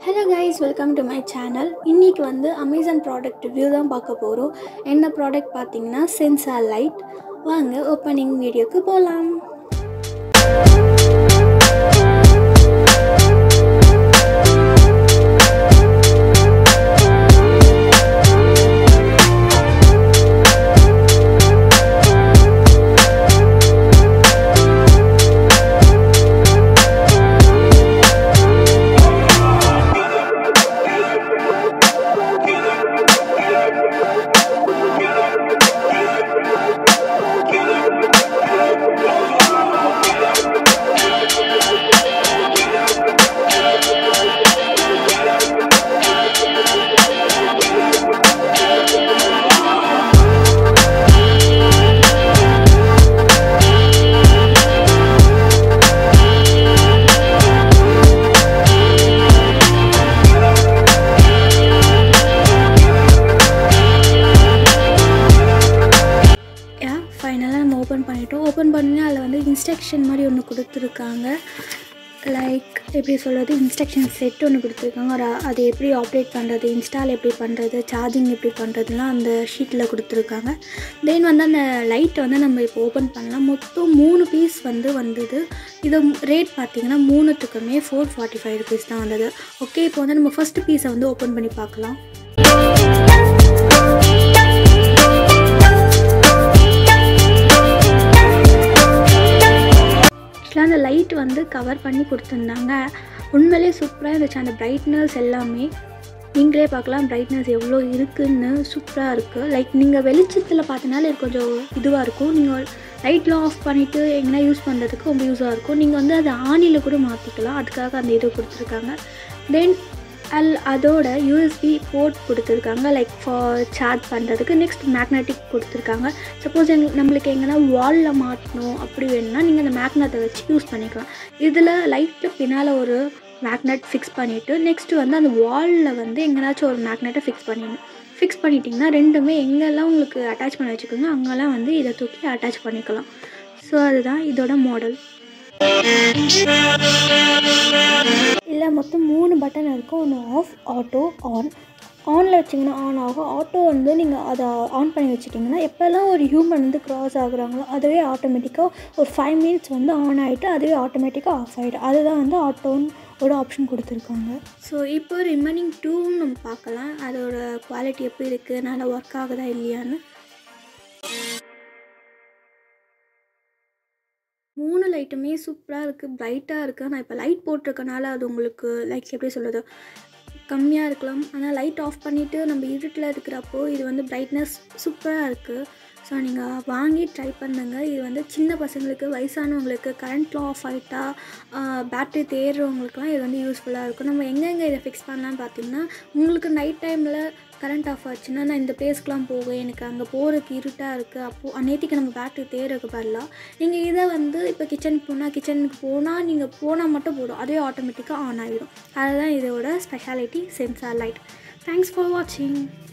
hello guys welcome to my channel இன்றைக்கி வந்து Amazon product review தான் பார்க்க போகிறோம் என்ன ப்ராடக்ட் பார்த்தீங்கன்னா சென்சார் லைட் வாங்க ஓப்பனிங் வீடியோக்கு போகலாம் யா ஃபைனலாக நம்ம ஓப்பன் பண்ணிட்டோம் ஓப்பன் பண்ணி அதில் வந்து இன்ஸ்ட்ரக்ஷன் மாதிரி ஒன்று கொடுத்துருக்காங்க லைக் எப்படி சொல்கிறது இன்ஸ்ட்ரக்ஷன் செட் ஒன்று கொடுத்துருக்காங்க ஒரு அது எப்படி ஆப்ரேட் பண்ணுறது இன்ஸ்டால் எப்படி பண்ணுறது சார்ஜிங் எப்படி பண்ணுறதுலாம் அந்த ஷீட்டில் கொடுத்துருக்காங்க தென் வந்து அந்த லைட்டை வந்து நம்ம இப்போ ஓப்பன் பண்ணலாம் மொத்தம் மூணு பீஸ் வந்து வந்தது இது ரேட் பார்த்தீங்கன்னா மூணுத்துக்குமே ஃபோர் ஃபார்ட்டி ஃபைவ் ருபீஸ் தான் வந்தது ஓகே இப்போ வந்து நம்ம ஃபஸ்ட்டு பீஸை வந்து ஓப்பன் பண்ணி பார்க்கலாம் ஆக்சுவலாக அந்த லைட் வந்து கவர் பண்ணி கொடுத்துருந்தாங்க உண்மையிலே சூப்பராக இருந்துச்சு அந்த பிரைட்னஸ் எல்லாமே நீங்களே பார்க்கலாம் பிரைட்னஸ் எவ்வளோ இருக்குன்னு சூப்பராக இருக்குது லைக் நீங்கள் வெளிச்சத்தில் பார்த்தனால இது கொஞ்சம் இதுவாக இருக்கும் நீங்கள் லைட்லாம் ஆஃப் பண்ணிவிட்டு எங்கன்னா யூஸ் பண்ணுறதுக்கு ரொம்ப யூஸாக இருக்கும் நீங்கள் வந்து அதை ஆணியில் கூட மாற்றிக்கலாம் அதுக்காக அந்த இது கொடுத்துருக்காங்க தென் அல் அதோட யூஎஸ்பி போர்ட் கொடுத்துருக்காங்க லைக் ஃபார் சார்ஜ் பண்ணுறதுக்கு நெக்ஸ்ட் மேக்னெட்டிக் கொடுத்துருக்காங்க சப்போஸ் எங் நம்மளுக்கு எங்கன்னா வாலில் மாட்டணும் அப்படி வேணும்னா நீங்கள் அந்த மேக்னெட்டை வச்சு யூஸ் பண்ணிக்கலாம் இதில் லைட்டு பின்னால் ஒரு மேக்னெட் ஃபிக்ஸ் பண்ணிவிட்டு நெக்ஸ்ட்டு வந்து அந்த வாலில் வந்து எங்கேனாச்சும் ஒரு மேக்னெட்டை ஃபிக்ஸ் பண்ணிடணும் ஃபிக்ஸ் பண்ணிட்டிங்கன்னா ரெண்டுமே எங்கெல்லாம் உங்களுக்கு அட்டாச் பண்ணி வச்சுக்கோங்க அங்கெல்லாம் வந்து இதை தூக்கி அட்டாச் பண்ணிக்கலாம் ஸோ அதுதான் இதோட மாடல் இல்லை மொத்தம் மூணு பட்டன் இருக்கும் ஒன்று ஆஃப் ஆட்டோ ஆன் ஆனில் வச்சிங்கன்னா ஆன் ஆகும் ஆட்டோ வந்து நீங்கள் அதை ஆன் பண்ணி வச்சிட்டிங்கன்னா எப்போல்லாம் ஒரு ஹியூமன் வந்து க்ராஸ் ஆகுறாங்களோ அதுவே ஆட்டோமேட்டிக்காக ஒரு ஃபைவ் மினிட்ஸ் வந்து ஆன் ஆகிட்டு அதுவே ஆட்டோமேட்டிக்காக ஆஃப் ஆகிடும் அதுதான் வந்து ஆட்டோன் ஒரு ஆப்ஷன் கொடுத்துருக்காங்க ஸோ இப்போ ரிமைனிங் டூன்னு நம்ம பார்க்கலாம் அதோட குவாலிட்டி எப்படி இருக்குது நல்லா ஒர்க் ஆகுதா இல்லையான்னு மூணு லைட்டுமே சூப்பராக இருக்குது பிரைட்டாக இருக்குது நான் இப்போ லைட் போட்டிருக்கனால அது உங்களுக்கு லைக் எப்படி சொல்கிறது கம்மியாக இருக்கலாம் ஆனால் லைட் ஆஃப் பண்ணிவிட்டு நம்ம இருட்டில் இருக்கிறப்போ இது வந்து பிரைட்னஸ் சூப்பராக இருக்குது ஸோ நீங்கள் வாங்கி ட்ரை பண்ணுங்கள் இது வந்து சின்ன பசங்களுக்கு வயசானவங்களுக்கு கரண்ட்லாம் ஆஃப் ஆகிட்டா பேட்ரி தேடுறவங்களுக்குலாம் இது வந்து யூஸ்ஃபுல்லாக இருக்கும் நம்ம எங்கெங்கே இதை ஃபிக்ஸ் பண்ணலான்னு பார்த்தீங்கன்னா உங்களுக்கு நைட் டைமில் கரண்ட் ஆஃப் ஆச்சுன்னா நான் இந்த பிளேஸ்க்குலாம் போவேன் எனக்கு அங்கே போகிறதுக்கு இருட்டாக இருக்குது அப்போது அந்நேத்திக்கு நம்ம பேட்ரி தேடுறதுக்கு பதிலாக நீங்கள் இதை வந்து இப்போ கிச்சனுக்கு போனால் கிச்சனுக்கு போனால் நீங்கள் போனால் மட்டும் போதும் அதுவே ஆட்டோமேட்டிக்காக ஆன் ஆகிடும் அதுதான் இதோட speciality sensor light thanks for வாட்சிங்